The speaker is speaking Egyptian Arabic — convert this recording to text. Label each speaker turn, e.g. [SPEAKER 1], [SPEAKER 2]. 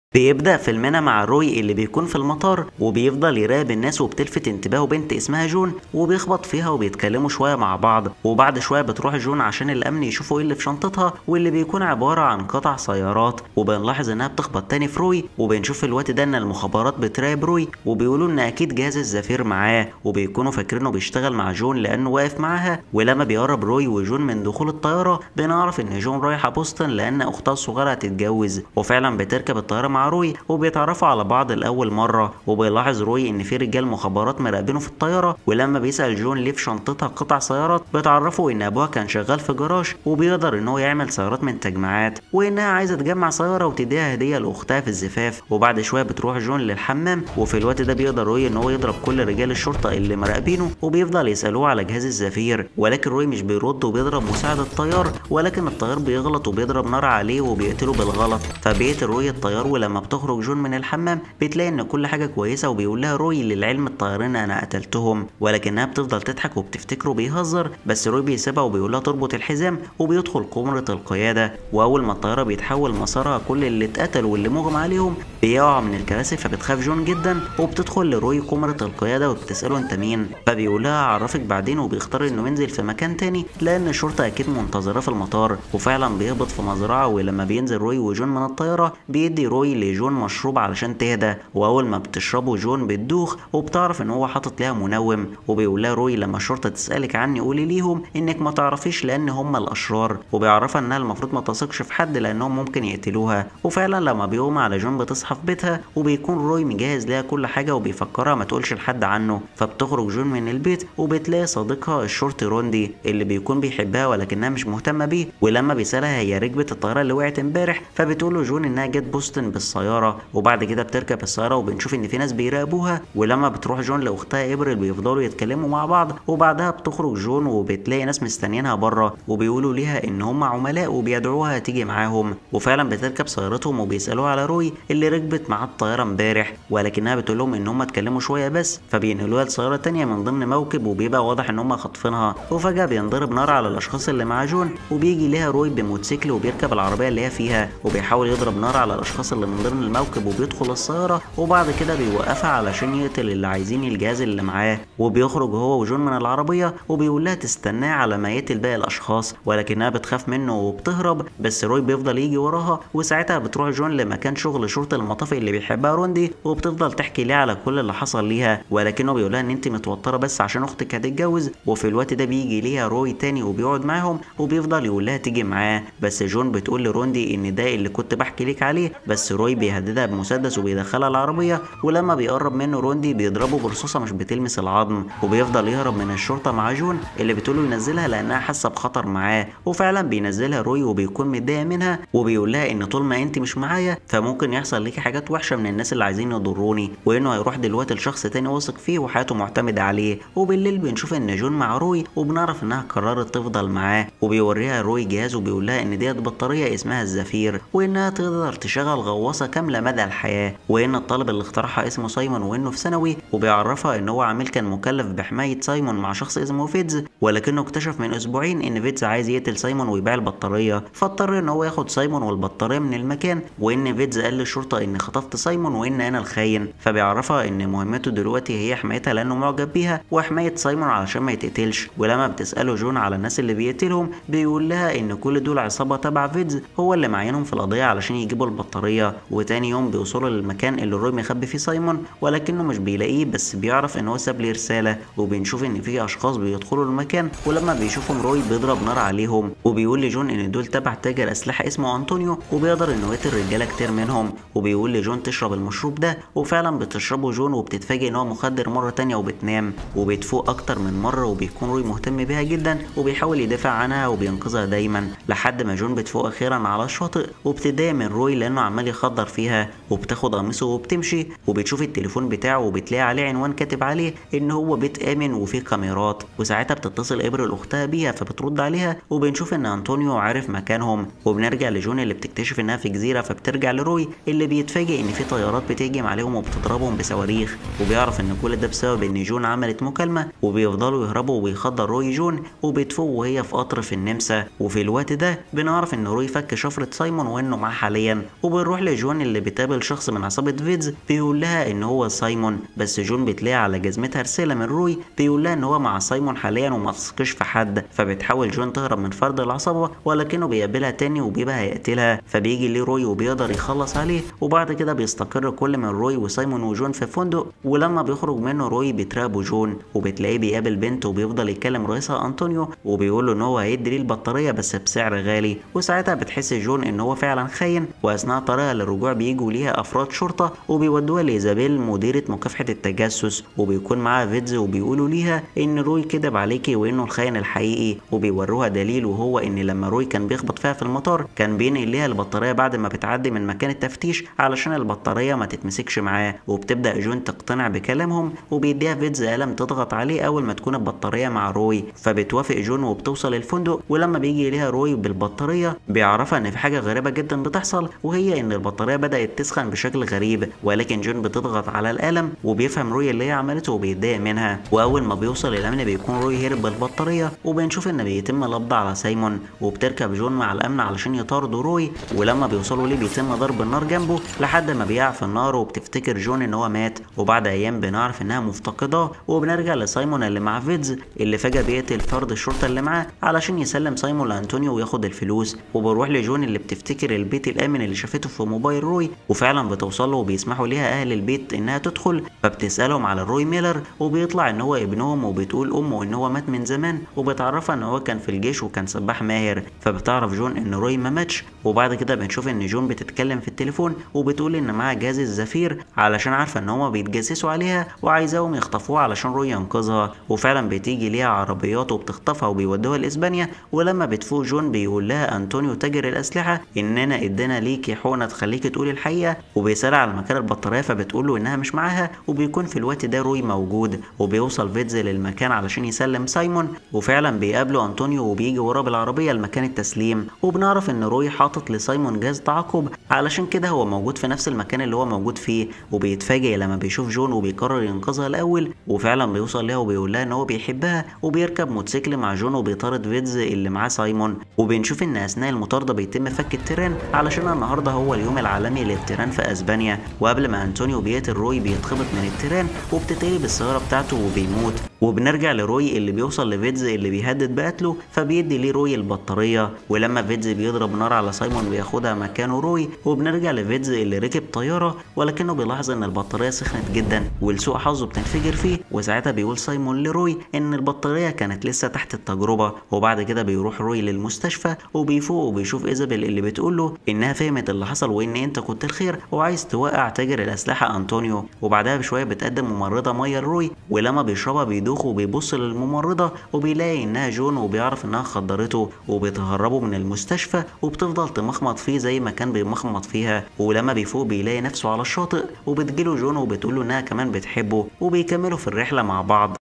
[SPEAKER 1] بيبدأ فيلمنا مع روي اللي بيكون في المطار وبيفضل يراقب الناس وبتلفت انتباهه بنت اسمها جون وبيخبط فيها وبيتكلموا شوية مع بعض وبعد شوية بتروح جون عشان الأمن يشوفوا ايه اللي في شنطتها واللي بيكون عبارة عن قطع سيارات وبنلاحظ انها بتخبط تاني في روي وبنشوف في الوقت ده ان المخابرات بتراقب روي وبيقولوا ان اكيد جهاز الزفير معاه وبيكونوا فاكرينه بيشتغل مع جون لانه واقف معاها ولما بيقرب روي وجون من دخول الطيارة بنعرف ان جون رايحة بوسطن لان اختها الصغيرة هتتجوز وفعلا بتركب الطيارة مع روي وبيتعرفوا على بعض لأول مرة وبيلاحظ روي إن في رجال مخابرات مراقبينه في الطيارة ولما بيسأل جون ليه في شنطتها قطع سيارات بتعرفوا إن أبوها كان شغال في جراج وبيقدر إن هو يعمل سيارات من تجميعات وإنها عايزة تجمع سيارة وتديها هدية لأختها في الزفاف وبعد شوية بتروح جون للحمام وفي الوقت ده بيقدر روي إن هو يضرب كل رجال الشرطة اللي مراقبينه وبيفضل يسألوه على جهاز الزفير ولكن روي مش بيرد وبيضرب مساعد الطيار ولكن الطيار بيغلط وبيضرب نار عليه وبيقتله بالغلط فبيقتل روي الطيار ولما بتخرج جون من الحمام بتلاقي ان كل حاجه كويسه وبيقول لها روي للعلم الطيارين انا قتلتهم ولكنها بتفضل تضحك وبتفتكره بيهزر بس روي بيسيبها وبيقول لها تربط الحزام وبيدخل قمره القياده واول ما الطياره بيتحول مسارها كل اللي اتقتلوا واللي مغمى عليهم بيقعوا من الكراسي فبتخاف جون جدا وبتدخل لروي قمره القياده وبتساله انت مين فبيقول لها اعرفك بعدين وبيختار انه ينزل في مكان تاني لان الشرطه اكيد منتظراه في المطار وفعلا بيهبط في مزرعه ولما بينزل روي وجون من الطياره بيدي روي لجون مشروب علشان تهدى واول ما بتشربه جون بتدوخ وبتعرف ان هو حاطط لها منوم وبيقول لها روي لما الشرطه تسالك عني قولي ليهم انك ما تعرفيش لان هم الاشرار وبيعرفها انها المفروض ما تثقش في حد لانهم ممكن يقتلوها وفعلا لما بيقوم على جون بتصحى في بيتها وبيكون روي مجهز لها كل حاجه وبيفكرها ما تقولش لحد عنه فبتخرج جون من البيت وبتلاقي صديقها الشرطي روندي اللي بيكون بيحبها ولكنها مش مهتمه بيه ولما بيسالها هي ركبت الطياره اللي وقعت امبارح فبتقول له جون انها جت بوسطن بالسياره وبعد كده بتركب السياره وبنشوف ان في ناس بيراقبوها ولما بتروح جون لاختها ابريل بيفضلوا يتكلموا مع بعض وبعدها بتخرج جون وبتلاقي ناس مستنيينها بره وبيقولوا ليها ان هم عملاء وبيدعوها تيجي معاهم وفعلا بتركب سيارتهم وبيسالوها على روي اللي ركبت مع الطياره امبارح ولكنها بتقول لهم ان هم اتكلموا شويه بس فبينقلوها لسياره تانية من ضمن موكب وبيبقى واضح ان هم خاطفينها وفجاه بينضرب نار على الاشخاص اللي مع جون وبيجي ليها روي بموتوسيكل وبيركب العربيه اللي هي فيها وبيحاول يضرب نار على الاشخاص اللي من ضمن الموكب وبيدخل السياره وبعد كده بيوقفها علشان يقتل اللي عايزين الجهاز اللي معاه وبيخرج هو وجون من العربيه وبيقول لها تستناه على ما يقتل باقي الاشخاص ولكنها بتخاف منه وبتهرب بس روي بيفضل يجي وراها وساعتها بتروح جون لمكان شغل شرطه المطافي اللي بيحبها روندي وبتفضل تحكي ليه على كل اللي حصل ليها ولكنه بيقول لها ان انت متوتره بس عشان اختك هتتجوز وفي الوقت ده بيجي ليها روي تاني وبيقعد معاهم وبيفضل يقول لها تيجي معاه بس جون بتقول لروندي ان ده اللي كنت بحكي لك عليه بس روي بيهددها بمسدس وبيدخلها العربيه ولما بيقرب منه روندي بيضربه برصاصه مش بتلمس العظم وبيفضل يهرب من الشرطه مع جون اللي بتقوله ينزلها لانها حاسه بخطر معاه وفعلا بينزلها روي وبيكون متضايق منها وبيقول لها ان طول ما انت مش معايا فممكن يحصل ليكي حاجات وحشه من الناس اللي عايزين يضروني وانه هيروح دلوقتي لشخص تاني واثق فيه وحياته معتمده عليه وبالليل بنشوف ان جون مع روي وبنعرف انها قررت تفضل معاه وبيوريها روي جهاز وبيقول لها ان ديت بطاريه اسمها الزفير وانها تقدر تشغل غواصه كامله مدى الحياه وان الطالب اللي اخترعها اسمه سايمون وانه في ثانوي وبيعرفها ان هو عامل كان مكلف بحمايه سايمون مع شخص اسمه فيدز ولكنه اكتشف من اسبوعين ان فيدز عايز يقتل سايمون ويبيع البطاريه فاضطر ان هو ياخد سايمون والبطاريه من المكان وان فيدز قال للشرطه ان خطفت سايمون وان انا الخاين فبيعرفها ان مهمته دلوقتي هي حمايتها لانه معجب بيها وحمايه سايمون علشان ما يتقتلش ولما بتساله جون على الناس اللي بيقتلهم بيقول لها ان كل دول عصابه تبع فيدز هو اللي معينهم في القضيه علشان يجيبوا البطاريه وتاني يوم بيوصلوا للمكان اللي روي مخبي فيه سايمون ولكنه مش بيلاقيه بس بيعرف ان هو ساب لي رساله وبنشوف ان في اشخاص بيدخلوا المكان ولما بيشوفهم روي بيضرب نار عليهم وبيقول لجون ان دول تبع تاجر اسلحه اسمه انطونيو وبيقدر انه يقتل رجاله كتير منهم وبيقول لجون تشرب المشروب ده وفعلا بتشربه جون وبتتفاجئ ان هو مخدر مره تانية وبتنام وبتفوق اكتر من مره وبيكون روي مهتم بيها جدا وبيحاول يدافع عنها وبينقذها دايما لحد ما جون بتفوق اخيرا على الشاطئ وبتتضايق من روي لانه عمال يخدر فيها وبتاخد قميصه وبتمشي وبتشوف التليفون بتاعه وبتلاقي عليه عنوان كاتب عليه ان هو بيت امن وفيه كاميرات وساعتها بتتصل ابريل اختها بيها فبترد عليها وبنشوف ان انطونيو عارف مكانهم وبنرجع لجون اللي بتكتشف انها في جزيره فبترجع لروي اللي بيتفاجئ ان في طيارات بتهجم عليهم وبتضربهم بصواريخ وبيعرف ان كل ده بسبب ان جون عملت مكالمه وبيفضلوا يهربوا وبيخدر روي جون وبتفوق وهي في قطر في النمسا وفي الوقت ده بنعرف ان روي فك شفره سايمون وانه معاه حاليا وبنروح لجون جون اللي بتقابل شخص من عصابة فيدز بيقول لها ان هو سايمون بس جون بتلاقي على جزمتها رسالة من روي بيقول لها ان هو مع سايمون حاليا وما تثقش في حد فبتحاول جون تهرب من فرد العصابة ولكنه بيقابلها تاني وبيبقى هيقتلها فبيجي ليه روي وبيقدر يخلص عليه وبعد كده بيستقر كل من روي وسايمون وجون في فندق ولما بيخرج منه روي بيتراقبوا جون وبتلاقيه بيقابل بنت وبيفضل يتكلم رئيسها انطونيو وبيقول له ان هو هيدي ليه البطارية بس بسعر غالي وساعتها بتحس جون ان هو فعلا خاين واثناء طريقها للرجوع بيجوا ليها افراد شرطة وبيودوها لايزابيل مديرة مكافحة التجسس وبيكون معاها فيدز وبيقولوا ليها ان روي كذب عليكي وانه الخاين الحقيقي وبيوروها دليل وهو ان لما روي كان بيخبط فيها في المطار كان بينقل ليها البطارية بعد ما بتعدي من مكان التفتيش علشان البطارية ما تتمسكش معاه وبتبدأ جون تقتنع بكلامهم وبيديها فيدز قلم تضغط عليه اول ما تكون البطارية مع روي فبتوافق جون وبتوصل الفندق ولما بيجي ليها روي بالبطارية بيعرفها ان في حاجة غريبة جدا بتحصل وهي ان البطارية بدأت تسخن بشكل غريب ولكن جون بتضغط على القلم وبيفهم روي اللي هي عملته وبيتضايق منها واول ما بيوصل الامن بيكون روي هرب بالبطارية وبنشوف ان بيتم القبض على سايمون وبتركب جون مع الامن علشان يطاردوا روي ولما بيوصلوا ليه بيتم ضرب النار جنبه لحد ما بيقع في النار وبتفتكر جون ان هو مات وبعد ايام بنعرف انها مفتقداه وبنرجع لسايمون اللي مع فيدز اللي فجأة بيقتل فرد الشرطة اللي معاه علشان يسلم سايمون لانطونيو وياخد الفلوس وبروح لجون اللي بتفتكر البيت الامن اللي شافته في موبايل روي وفعلا بتوصل له وبيسمحوا ليها اهل البيت انها تدخل فبتسالهم على روي ميلر وبيطلع ان هو ابنهم وبتقول امه ان هو مات من زمان وبتعرفها ان هو كان في الجيش وكان سباح ماهر فبتعرف جون ان روي ما ماتش وبعد كده بنشوف ان جون بتتكلم في التليفون وبتقول ان معاها جهاز الزفير علشان عارفه ان هما بيتجسسوا عليها وعايزاهم يخطفوها علشان روي ينقذها وفعلا بتيجي ليها عربيات وبتخطفها وبيودوها لاسبانيا ولما بتفوق جون بيقول لها انطونيو تاجر الاسلحه اننا ادينا ليكي حقنه تخليكي تقولي الحقيقه وبيسال على مكان البطاريه فبتقول له انها مش معاها وبيكون في الوقت ده روي موجود وبيوصل فيتز للمكان علشان يسلم سايمون وفعلا بيقابله انطونيو وبيجي وراه بالعربيه لمكان التسليم وبنعرف ان روي حاطط لسايمون جهاز تعاقب علشان كده هو موجود في نفس المكان اللي هو موجود فيه وبيتفاجئ لما بيشوف جون وبيقرر ينقذها الاول وفعلا بيوصل لها وبيقول لها ان هو بيحبها وبيركب موتوسيكل مع جون وبيطارد فيتز اللي معاه سايمون وبنشوف ان اثناء المطارده بيتم فك التيران علشان النهارده هو اليوم العالمي للتيران في اسبانيا وقبل ما انطونيو بيقتل روي بيتخبط من التيران وبتتقلب السياره بتاعته وبيموت وبنرجع لروي اللي بيوصل لفيتز اللي بيهدد بقتله فبيدي ليه روي البطاريه ولما فيتز بيضرب نار على سايمون بياخدها مكانه روي وبنرجع لفيتز اللي ركب طياره ولكنه بيلاحظ ان البطاريه سخنت جدا ولسوء حظه بتنفجر فيه وساعتها بيقول سايمون لروي ان البطاريه كانت لسه تحت التجربه وبعد كده بيروح روي للمستشفى وبيفوق وبيشوف ايزابيل اللي بتقول له انها فهمت اللي حصل وان انت كنت الخير وعايز توقع تاجر الاسلحه انطونيو وبعدها بشويه بتقدم ممرضه ميه لروي ولما بيشربها بيدوخ وبيبص للممرضه وبيلاقي انها جون وبيعرف انها خدرته وبتهربه من المستشفى وبتفضل تمخمط فيه زي ما كان بيمخمط فيها ولما بيفوق بيلاقي نفسه على الشاطئ وبتجيله جون وبتقول له انها كمان بتحبه وبيكملوا في الرحله مع بعض